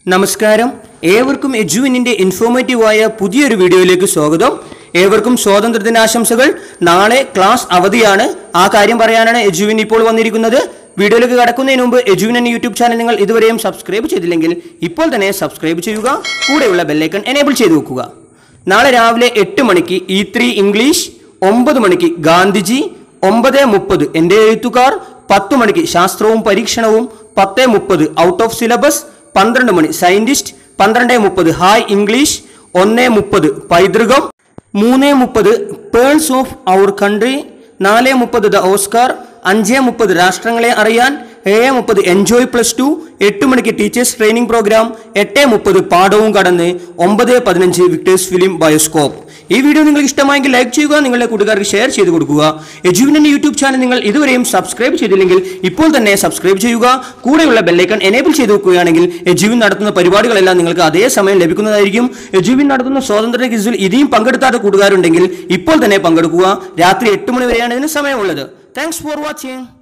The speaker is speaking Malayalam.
നമസ്കാരം ഏവർക്കും എജുവിനിന്റെ ഇൻഫോർമേറ്റീവായ പുതിയൊരു വീഡിയോയിലേക്ക് സ്വാഗതം ഏവർക്കും സ്വാതന്ത്ര്യ ദിനാശംസകൾ നാളെ ക്ലാസ് അവധിയാണ് ആ കാര്യം പറയാനാണ് എജുവിൻ ഇപ്പോൾ വന്നിരിക്കുന്നത് വീഡിയോയിലേക്ക് കടക്കുന്നതിന് മുമ്പ് എജുവിൻ എന്ന യൂട്യൂബ് ചാനൽ നിങ്ങൾ ഇതുവരെയും സബ്സ്ക്രൈബ് ചെയ്തില്ലെങ്കിൽ ഇപ്പോൾ തന്നെ സബ്സ്ക്രൈബ് ചെയ്യുക കൂടെയുള്ള ബെല്ലൈക്കൺ എനേബിൾ ചെയ്തു വെക്കുക നാളെ രാവിലെ എട്ട് മണിക്ക് ഇ ത്രീ ഇംഗ്ലീഷ് ഒമ്പത് മണിക്ക് ഗാന്ധിജി ഒമ്പത് മുപ്പത് എൻ്റെ എഴുത്തുകാർ പത്ത് മണിക്ക് ശാസ്ത്രവും പരീക്ഷണവും പത്ത് മുപ്പത് ഔട്ട് ഓഫ് സിലബസ് പന്ത്രണ്ട് മണി സയന്റിസ്റ്റ് പന്ത്രണ്ട് മുപ്പത് ഹായ് ഇംഗ്ലീഷ് ഒന്ന് മുപ്പത് പൈതൃകം മൂന്ന് മുപ്പത് പേൾസ് ഓഫ് അവർ കൺട്രി നാല് മുപ്പത് ദ ഓസ്കാർ അഞ്ച് മുപ്പത് രാഷ്ട്രങ്ങളെ അറിയാൻ ഏഴ് മുപ്പത് എൻജോയ് പ്ലസ് ടു എട്ട് മണിക്ക് ടീച്ചേഴ്സ് ട്രെയിനിങ് പ്രോഗ്രാം എട്ട് മുപ്പത് പാഠവും കടന്ന് ഒമ്പത് പതിനഞ്ച് വിക്ടേഴ്സ് ഫിലിം ബയോസ്കോപ്പ് ഈ വീഡിയോ നിങ്ങൾക്ക് ഇഷ്ടമായെങ്കിൽ ലൈക്ക് ചെയ്യുക നിങ്ങളുടെ കൂട്ടുകാർക്ക് ഷെയർ ചെയ്ത് കൊടുക്കുക എജുവിൻ്റെ യൂട്യൂബ് ചാനൽ നിങ്ങൾ ഇതുവരെയും സബ്സ്ക്രൈബ് ചെയ്തില്ലെങ്കിൽ ഇപ്പോൾ തന്നെ സബ്സ്ക്രൈബ് ചെയ്യുക കൂടെയുള്ള ബെല്ലൈക്കൺ എനേബിൾ ചെയ്ത് വെക്കുകയാണെങ്കിൽ എജുവിൻ നടത്തുന്ന പരിപാടികളെല്ലാം നിങ്ങൾക്ക് അതേ സമയം ലഭിക്കുന്നതായിരിക്കും എജുവിൻ നടത്തുന്ന സ്വാതന്ത്ര്യ ക്വിസിൽ ഇനിയും പങ്കെടുക്കാത്ത കൂട്ടുകാരുണ്ടെങ്കിൽ ഇപ്പോൾ തന്നെ പങ്കെടുക്കുക രാത്രി എട്ട് മണി വരെയാണ് ഇതിന് സമയമുള്ളത് താങ്ക്സ് ഫോർ വാച്ചിങ്